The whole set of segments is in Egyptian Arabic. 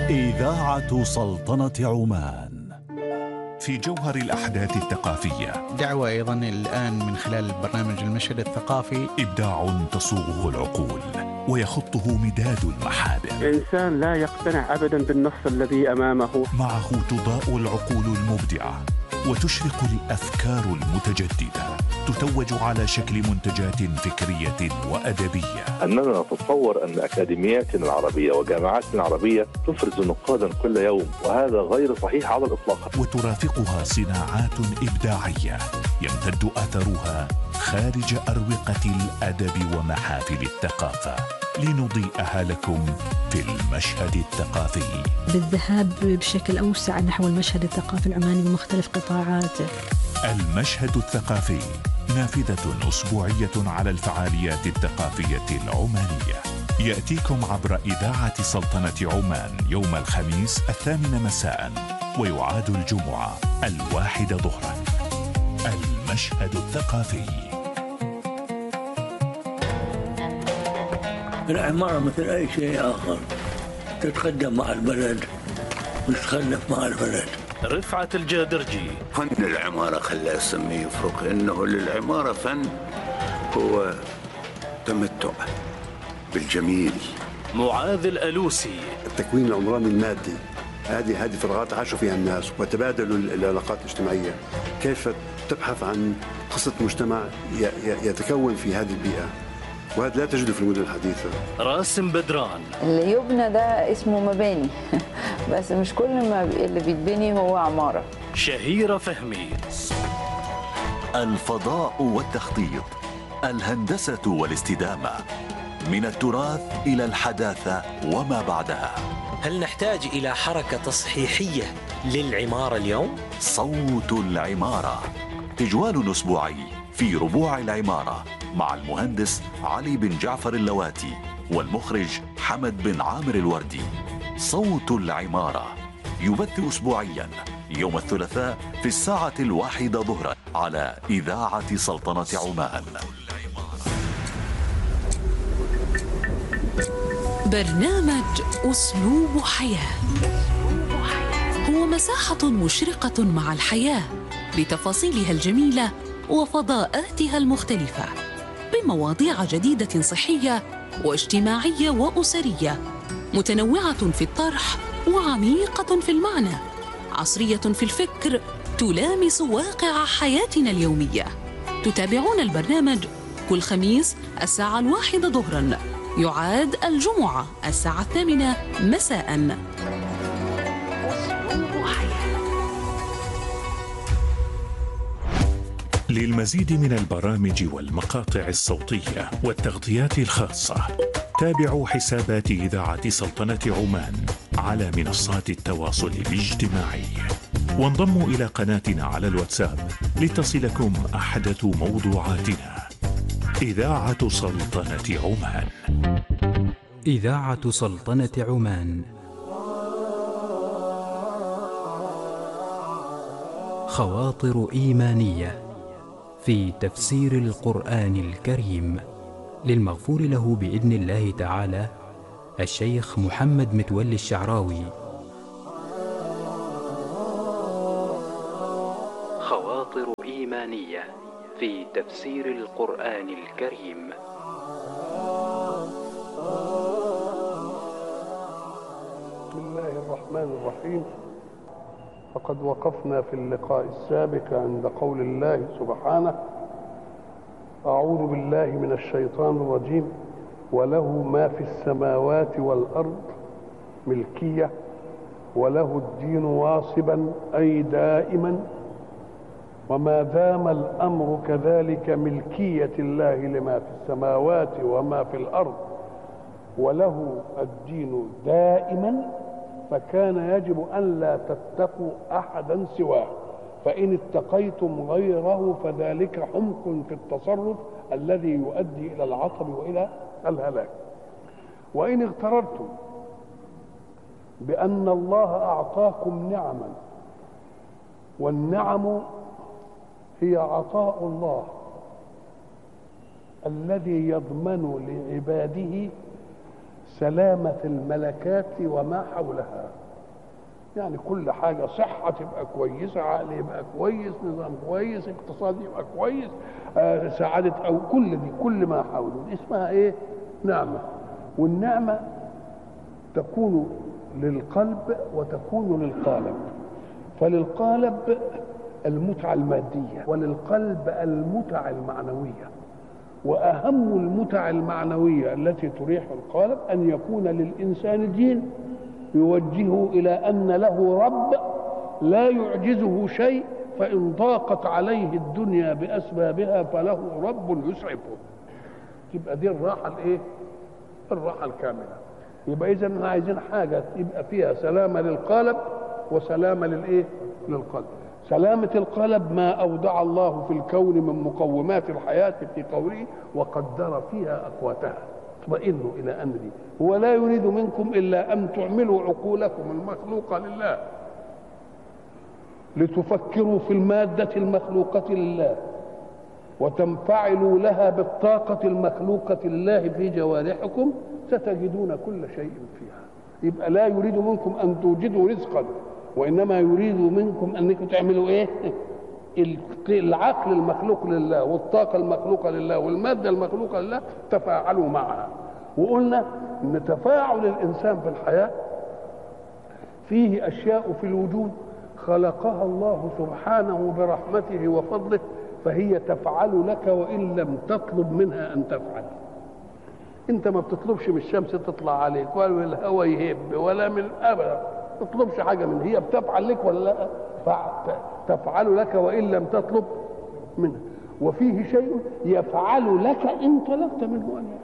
إذاعة سلطنة عمان في جوهر الأحداث الثقافية دعوة أيضا الآن من خلال برنامج المشهد الثقافي إبداع تصوغه العقول ويخطه مداد المحابر إنسان لا يقتنع أبدا بالنص الذي أمامه معه تضاء العقول المبدعة وتشرق الأفكار المتجددة تتوج على شكل منتجات فكرية وأدبية أننا نتصور أن أكاديمياتنا العربية وجامعاتنا العربية تفرز نقادا كل يوم وهذا غير صحيح على الإطلاق وترافقها صناعات إبداعية يمتد أثرها خارج أروقة الأدب ومحافل الثقافة لنضيئها لكم في المشهد الثقافي بالذهاب بشكل أوسع نحو المشهد الثقافي العماني بمختلف قطاعاته المشهد الثقافي نافذة أسبوعية على الفعاليات الثقافية العمانية يأتيكم عبر إذاعة سلطنة عمان يوم الخميس الثامن مساء ويعاد الجمعة الواحدة ظهرا المشهد الثقافي العمارة مثل أي شيء آخر تتقدم مع البلد وتتخلف مع البلد رفعة الجادرجي فن العمارة خلى أسميه يفرق إنه للعمارة فن هو تمتع بالجميل معاذ الألوسي التكوين العمراني المادي هذه هذه فراغات عاشوا فيها الناس وتبادلوا العلاقات الاجتماعية كيف تبحث عن قصة مجتمع يتكون في هذه البيئة وهذا لا تجده في المدن الحديثة راسم بدران اللي يبنى ده اسمه مباني بس مش كل ما اللي بيتبني هو عمارة شهيرة فهمي الفضاء والتخطيط الهندسة والاستدامة من التراث إلى الحداثة وما بعدها هل نحتاج إلى حركة تصحيحية للعمارة اليوم؟ صوت العمارة تجوال أسبوعي في ربوع العمارة مع المهندس علي بن جعفر اللواتي والمخرج حمد بن عامر الوردي صوت العمارة يبث أسبوعيا يوم الثلاثاء في الساعة الواحدة ظهرا على إذاعة سلطنة عمان برنامج أسلوب حياة هو مساحة مشرقة مع الحياة بتفاصيلها الجميلة وفضاءاتها المختلفة بمواضيع جديدة صحية واجتماعية وأسرية متنوعة في الطرح وعميقة في المعنى عصرية في الفكر تلامس واقع حياتنا اليومية تتابعون البرنامج كل خميس الساعة الواحدة ظهرا يعاد الجمعة الساعة الثامنة مساء للمزيد من البرامج والمقاطع الصوتية والتغطيات الخاصة تابعوا حسابات إذاعة سلطنة عمان على منصات التواصل الاجتماعي وانضموا إلى قناتنا على الواتساب لتصلكم أحدث موضوعاتنا إذاعة سلطنة عمان إذاعة سلطنة عمان خواطر إيمانية في تفسير القرآن الكريم للمغفور له بإذن الله تعالى الشيخ محمد متولي الشعراوي خواطر إيمانية في تفسير القرآن الكريم بسم الله الرحمن الرحيم فقد وقفنا في اللقاء السابق عند قول الله سبحانه أعوذ بالله من الشيطان الرجيم وله ما في السماوات والأرض ملكية وله الدين واصبا أي دائما وما دام الأمر كذلك ملكية الله لما في السماوات وما في الأرض وله الدين دائما فكان يجب أن لا تتقوا أحدا سواه فإن اتقيتم غيره فذلك حمق في التصرف الذي يؤدي إلى العطب وإلى الهلاك وإن اغتررتم بأن الله أعطاكم نعما والنعم هي عطاء الله الذي يضمن لعباده سلامة الملكات وما حولها يعني كل حاجة صحة تبقى كويسة عقل يبقى كويس نظام كويس اقتصاد يبقى كويس آه سعادة أو كل دي كل ما حوله دي اسمها إيه نعمة والنعمة تكون للقلب وتكون للقالب فللقالب المتعة المادية وللقلب المتع المعنوية وأهم المتع المعنوية التي تريح القالب أن يكون للإنسان دين يوجهه إلى أن له رب لا يعجزه شيء فإن ضاقت عليه الدنيا بأسبابها فله رب يسعفه تبقى دي الراحة الإيه؟ الراحة الكاملة يبقى إذا احنا عايزين حاجة يبقى فيها سلامة للقالب وسلامة للإيه؟ للقلب سلامة القلب ما أودع الله في الكون من مقومات الحياة في قوله وقدر فيها أقواتها اطمئنوا إلى أن دي هو لا يريد منكم إلا أن تعملوا عقولكم المخلوقة لله لتفكروا في المادة المخلوقة لله وتنفعلوا لها بالطاقة المخلوقة لله في جوارحكم ستجدون كل شيء فيها يبقى لا يريد منكم أن توجدوا رزقا وإنما يريد منكم أنكم تعملوا إيه العقل المخلوق لله والطاقة المخلوقة لله والمادة المخلوقة لله تفاعلوا معها وقلنا ان تفاعل الانسان في الحياه فيه اشياء في الوجود خلقها الله سبحانه برحمته وفضله فهي تفعل لك وان لم تطلب منها ان تفعل انت ما بتطلبش من الشمس تطلع عليك ولا من الهواء يهب ولا من ابدا ما تطلبش حاجه من هي بتفعل لك ولا لا تفعل لك وان لم تطلب منها وفيه شيء يفعل لك ان طلبت منه ان يفعل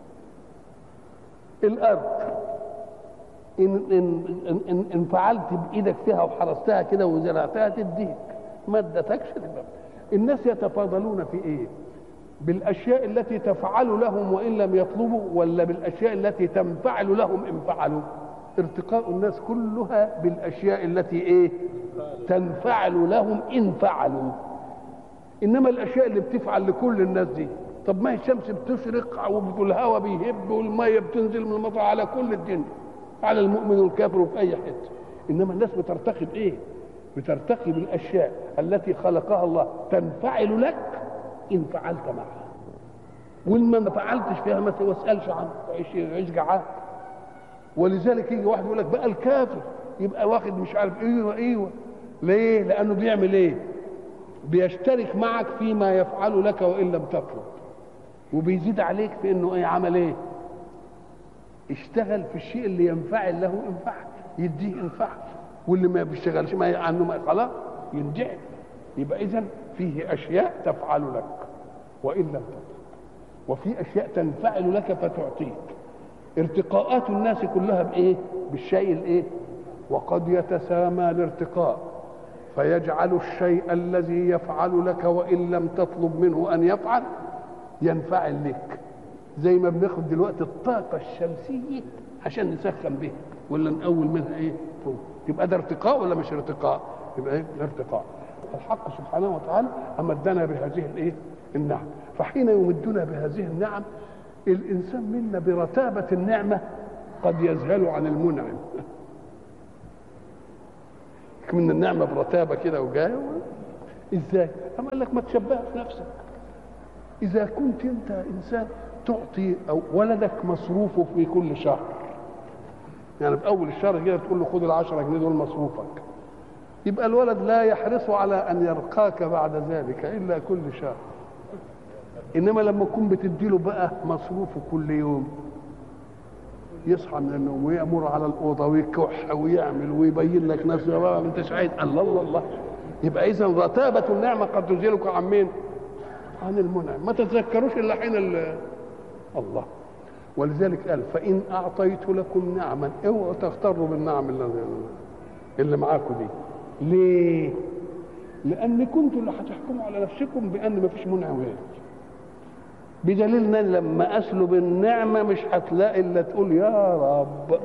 الارض إن, إن, إن, إن فعلت بإيدك فيها وحرستها كده وزرعتها تديك ما ادتكش تبقى الناس يتفاضلون في إيه؟ بالأشياء التي تفعل لهم وإن لم يطلبوا ولا بالأشياء التي تنفعل لهم إن فعلوا ارتقاء الناس كلها بالأشياء التي إيه؟ تنفعل لهم إن فعلوا إنما الأشياء اللي بتفعل لكل الناس دي طب ما هي الشمس بتشرق والهواء بيهب والميه بتنزل من المطر على كل الدنيا على المؤمن والكافر وفي اي حته انما الناس بترتقي بايه؟ بترتقي بالاشياء التي خلقها الله تنفعل لك ان فعلت معها وان ما فعلتش فيها ما تسالش عنها عيش عيش جعان ولذلك يجي واحد يقول لك بقى الكافر يبقى واخد مش عارف ايوه ايوه ليه؟ لانه بيعمل ايه؟ بيشترك معك فيما يفعل لك وان لم تطلب وبيزيد عليك في انه ايه عمل ايه اشتغل في الشيء اللي ينفعل له انفعل يديه انفعل واللي ما بيشتغلش ما عنه ما خلاص ينجح يبقى اذا فيه اشياء تفعل لك وان لم تطلب وفي اشياء تنفعل لك فتعطيك ارتقاءات الناس كلها بايه بالشيء الايه وقد يتسامى الارتقاء فيجعل الشيء الذي يفعل لك وان لم تطلب منه ان يفعل ينفعل لك زي ما بناخد دلوقتي الطاقة الشمسية عشان نسخن بها ولا نقول منها ايه فوق يبقى ده ارتقاء ولا مش ارتقاء يبقى ايه ارتقاء الحق سبحانه وتعالى امدنا بهذه الايه النعم فحين يمدنا بهذه النعم الانسان منا برتابة النعمة قد يذهل عن المنعم من النعمة برتابة كده وجاية ازاي؟ أما قال لك ما تشبهش نفسك إذا كنت أنت إنسان تعطي أو ولدك مصروفه في كل شهر يعني في أول الشهر كده تقول له خد العشرة جنيه دول مصروفك يبقى الولد لا يحرص على أن يرقاك بعد ذلك إلا كل شهر إنما لما تكون بتديله بقى مصروفه كل يوم يصحى من النوم ويأمر على الأوضة ويكح ويعمل ويبين لك نفسه ما أنتش عايز الله الله الله يبقى إذا رتابة النعمة قد تزيلك عن مين؟ عن المنعم ما تتذكروش الا حين الله ولذلك قال فان اعطيت لكم نعما اوعوا تغتروا بالنعم اللي, اللي معاكم دي ليه لان كنتوا اللي هتحكموا على نفسكم بان ما فيش منعم غيرك بدليل ان لما اسلب النعمه مش هتلاقي الا تقول يا رب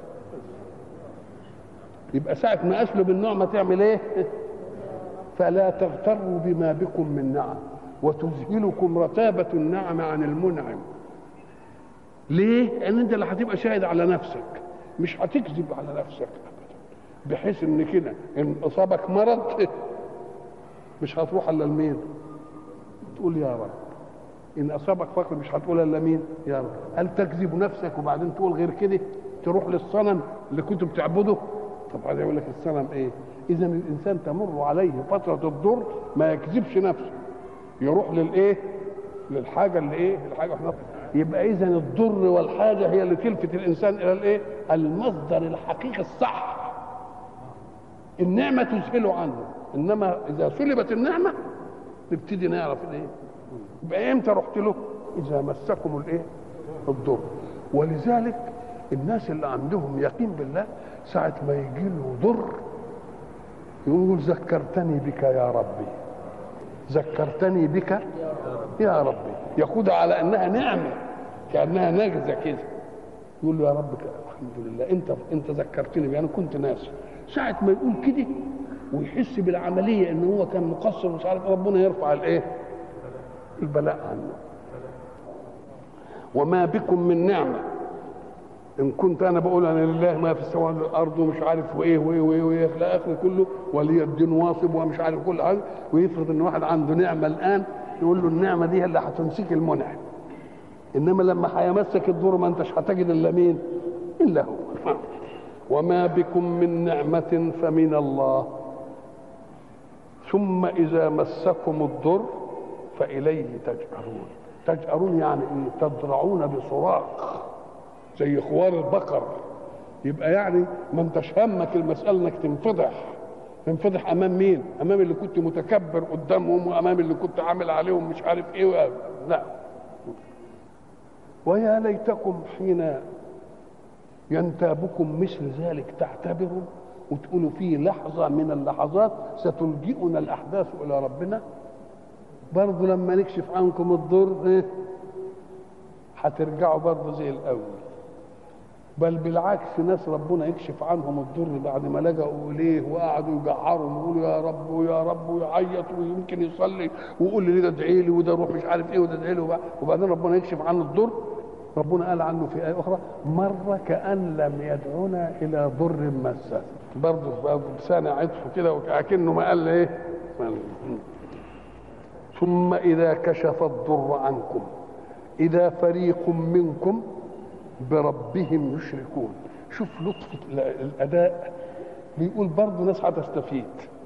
يبقى ساعه ما اسلب النعمه تعمل ايه فلا تغتروا بما بكم من نعم وتذهلكم رتابة النعم عن المنعم ليه؟ لان انت اللي هتبقى شاهد على نفسك مش هتكذب على نفسك ابدا بحيث ان كده ان اصابك مرض مش هتروح الا لمين؟ تقول يا رب ان اصابك فقر مش هتقول الا مين؟ يا رب هل تكذب نفسك وبعدين تقول غير كده؟ تروح للصنم اللي كنت بتعبده؟ طب هذا يقول لك الصنم ايه؟ اذا الانسان تمر عليه فتره الضر ما يكذبش نفسه يروح للايه؟ للحاجه اللي ايه؟ الحاجه احنا يبقى اذا الضر والحاجه هي اللي تلفت الانسان الى الايه؟ المصدر الحقيقي الصح النعمه تذهله عنه انما اذا سلبت النعمه نبتدي نعرف الايه؟ يبقى امتى رحت له؟ اذا مسكم الايه؟ الضر ولذلك الناس اللي عندهم يقين بالله ساعة ما يجي له ضر يقول ذكرتني بك يا ربي ذكرتني بك يا ربي ياخدها على انها نعمه كانها نجزه كده يقول له يا رب الحمد لله انت انت ذكرتني بي انا كنت ناسي ساعه ما يقول كده ويحس بالعمليه ان هو كان مقصر مش عارف ربنا يرفع الايه البلاء عنه وما بكم من نعمه ان كنت انا بقول انا لله ما في السماوات والارض ومش عارف وايه وايه وايه, وإيه في الاخر كله ولي الدين واصب ومش عارف كل حاجه ويفرض ان واحد عنده نعمه الان يقول له النعمه دي هي اللي هتمسك المنعم انما لما هيمسك الضر ما انتش هتجد الا مين؟ الا هو وما بكم من نعمه فمن الله ثم اذا مسكم الضر فاليه تجأرون تجأرون يعني ايه؟ تضرعون بصراخ زي خوار البقر يبقى يعني ما انتش همك المسألة انك تنفضح تنفضح امام مين امام اللي كنت متكبر قدامهم وامام اللي كنت عامل عليهم مش عارف ايه لا ويا ليتكم حين ينتابكم مثل ذلك تعتبروا وتقولوا في لحظة من اللحظات ستلجئنا الأحداث إلى ربنا برضه لما نكشف عنكم الضر ايه هترجعوا برضه زي الأول بل بالعكس ناس ربنا يكشف عنهم الضر بعد ما لجأوا اليه وقعدوا يجعروا ويقولوا يا رب ويا رب ويعيط ويمكن يصلي ويقول لي ده ادعي لي وده روح مش عارف ايه وده ادعي لي وبعدين ربنا يكشف عنه الضر ربنا قال عنه في آية أخرى مرة كأن لم يدعونا إلى ضر مسه برضه بسنة عطف كده وكأنه ما قال إيه ثم إذا كشف الضر عنكم إذا فريق منكم بربهم يشركون شوف لطف الاداء بيقول برضه ناس هتستفيد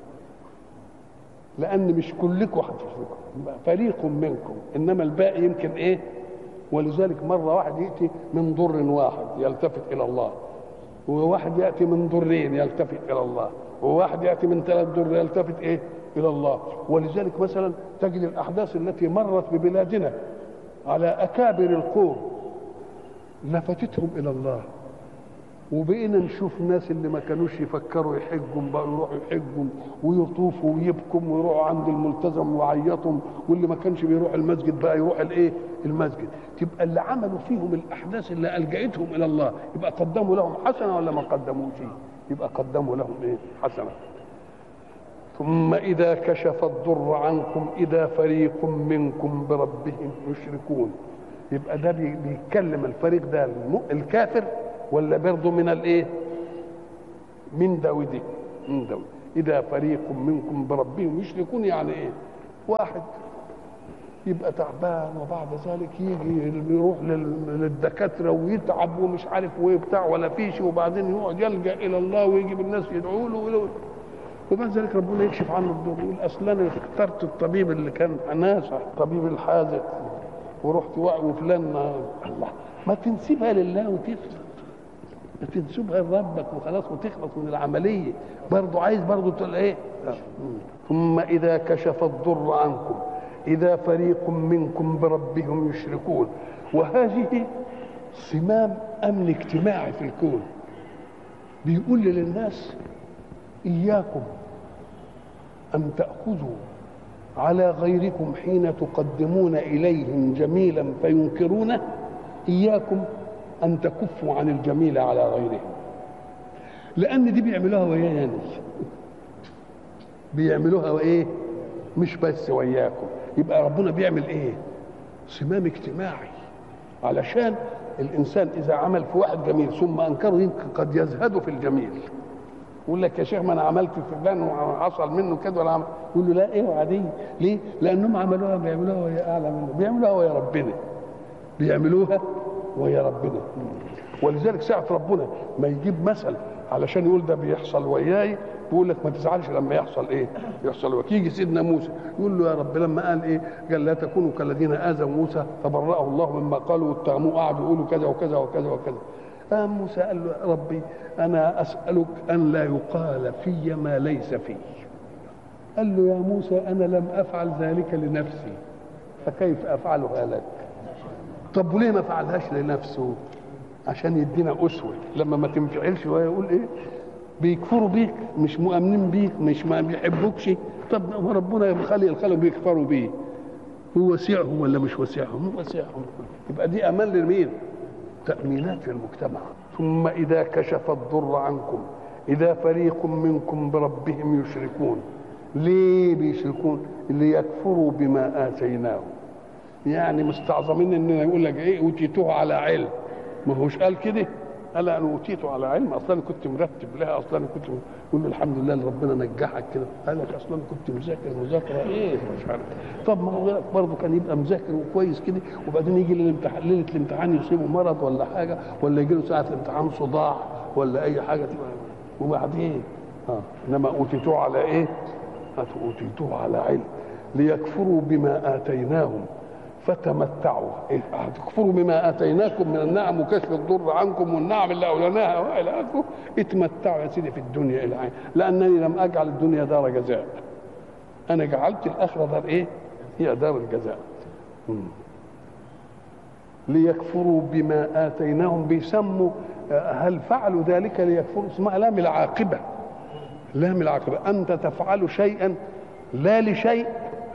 لان مش كلكم هتشركوا فريق منكم انما الباقي يمكن ايه ولذلك مره واحد ياتي من ضر واحد يلتفت الى الله وواحد ياتي من ضرين يلتفت الى الله وواحد ياتي من ثلاث ضر يلتفت ايه الى الله ولذلك مثلا تجد الاحداث التي مرت ببلادنا على اكابر القوم لفتتهم الى الله وبقينا نشوف ناس اللي ما كانوش يفكروا يحجوا بقوا يروحوا يحجوا ويطوفوا ويبكوا ويروحوا عند الملتزم ويعيطوا واللي ما كانش بيروح المسجد بقى يروح الايه المسجد تبقى اللي عملوا فيهم الاحداث اللي الجأتهم الى الله يبقى قدموا لهم حسنه ولا ما قدموش يبقى قدموا لهم ايه حسنه ثم اذا كشف الضر عنكم اذا فريق منكم بربهم يشركون يبقى ده بيتكلم الفريق ده الكافر ولا برضه من الايه من ده ودي من ده اذا فريق منكم بربهم يشركون يعني ايه واحد يبقى تعبان وبعد ذلك يجي يروح للدكاتره ويتعب ومش عارف وايه بتاع ولا فيش وبعدين يقعد يلجا الى الله ويجي الناس يدعوا له وبعد ذلك ربنا يكشف عنه الضر يقول اصل انا اخترت الطبيب اللي كان ناصح الطبيب الحاذق ورحت وفلان الله ما تنسبها لله وتفلت ما تنسبها لربك وخلاص وتخلص من العمليه برضه عايز برضه تقول ايه ثم اذا كشف الضر عنكم اذا فريق منكم بربهم يشركون وهذه صمام امن اجتماعي في الكون بيقول للناس اياكم ان تاخذوا على غيركم حين تقدمون اليهم جميلا فينكرونه اياكم ان تكفوا عن الجميل على غيرهم لان دي بيعملوها ويانا بيعملوها وايه مش بس وياكم يبقى ربنا بيعمل ايه صمام اجتماعي علشان الانسان اذا عمل في واحد جميل ثم انكره يمكن قد يزهد في الجميل يقول لك يا شيخ ما انا عملت في فلان وحصل منه كده ولا عمل يقول له لا ايه عادي ليه؟ لانهم عملوها بيعملوها وهي اعلى منه بيعملوها وهي ربنا بيعملوها وهي ربنا ولذلك ساعة ربنا ما يجيب مثل علشان يقول ده بيحصل وياي بيقول لك ما تزعلش لما يحصل ايه؟ يحصل وياك يجي سيدنا موسى يقول له يا رب لما قال ايه؟ قال لا تكونوا كالذين اذوا موسى فبرأه الله مما قالوا واتهموه قعدوا يقولوا كذا وكذا وكذا وكذا قام موسى قال له يا ربي انا اسالك ان لا يقال في ما ليس في قال له يا موسى انا لم افعل ذلك لنفسي فكيف افعلها لك طب وليه ما فعلهاش لنفسه عشان يدينا اسوه لما ما تنفعلش هو يقول ايه بيكفروا بيك مش مؤمنين بيك مش ما بيحبوكش طب هو ربنا يخلي الخلق بيكفروا بيه هو وسعهم ولا مش وسعهم هو وسعهم يبقى دي امان لمين تامينات في المجتمع ثم اذا كشف الضر عنكم اذا فريق منكم بربهم يشركون ليه بيشركون ليكفروا بما اتيناهم يعني مستعظمين ان يقول لك ايه اوتيتوه على علم ما هوش قال كده قال انا اوتيته على علم اصلا كنت مرتب لها اصلا كنت يقول له الحمد لله اللي ربنا نجحك كده قال لك اصلا كنت مذاكر مذاكره ايه مش عارف طب ما هو برضه كان يبقى مذاكر وكويس كده وبعدين يجي للامتحان ليله الامتحان يصيبه مرض ولا حاجه ولا يجي له ساعه الامتحان صداع ولا اي حاجه تبقى وبعدين اه انما اوتيتوه على ايه؟ اوتيتوه على علم ليكفروا بما اتيناهم فتمتعوا إيه؟ هتكفروا بما اتيناكم من النعم وكشف الضر عنكم والنعم اللي اولناها والى اخره اتمتعوا يا سيدي في الدنيا الى عين لانني لم اجعل الدنيا دار جزاء انا جعلت الاخره دار ايه؟ هي دار الجزاء مم. ليكفروا بما اتيناهم بيسموا هل فعلوا ذلك ليكفروا اسمها لام العاقبه لام العاقبه انت تفعل شيئا لا لشيء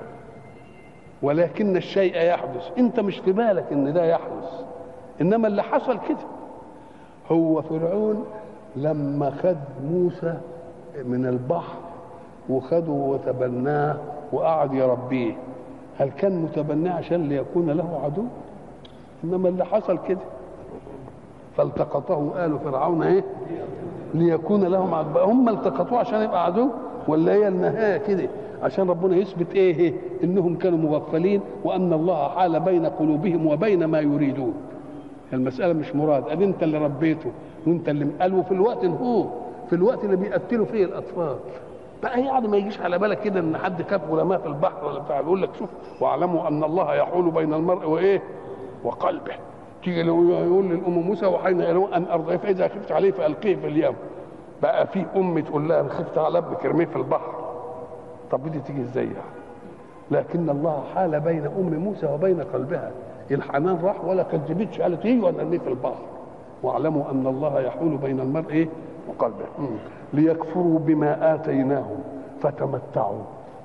ولكن الشيء يحدث انت مش في بالك ان ده يحدث انما اللي حصل كده هو فرعون لما خد موسى من البحر وخده وتبناه وقعد يربيه هل كان متبناه عشان ليكون له عدو انما اللي حصل كده فالتقطه آل فرعون ايه ليكون لهم عدو هم التقطوه عشان يبقى عدو ولا هي النهايه كده عشان ربنا يثبت ايه انهم كانوا مغفلين وان الله حال بين قلوبهم وبين ما يريدون المساله مش مراد ادي انت اللي ربيته وانت اللي قال في الوقت هو في الوقت اللي بيقتلوا فيه الاطفال بقى يعني ما يجيش على بالك كده ان حد كاب علماء في البحر ولا بتاع يقول لك شوف واعلموا ان الله يحول بين المرء وايه وقلبه تيجي يقول للام موسى وحين ان ارضعيه فاذا خفت عليه فالقيه في اليم بقى في ام تقول لها انا خفت على ابنك ارميه في البحر طب دي تيجي ازاي يعني لكن الله حال بين ام موسى وبين قلبها الحنان راح ولا كذبتش قالت ايه وانا ارميه في البحر واعلموا ان الله يحول بين المرء ايه وقلبه مم. ليكفروا بما اتيناهم فتمتعوا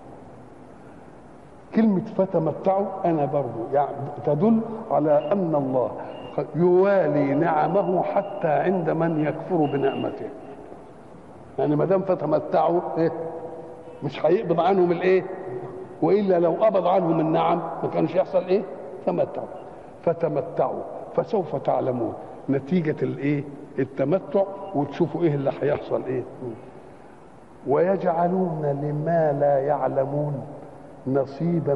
كلمة فتمتعوا أنا برضو يعني تدل على أن الله يوالي نعمه حتى عند من يكفر بنعمته يعني ما دام فتمتعوا إيه؟ مش هيقبض عنهم الايه والا لو قبض عنهم النعم ما كانش يحصل ايه تمتعوا فتمتعوا فسوف تعلمون نتيجه الايه التمتع وتشوفوا ايه اللي هيحصل ايه ويجعلون لما لا يعلمون نصيبا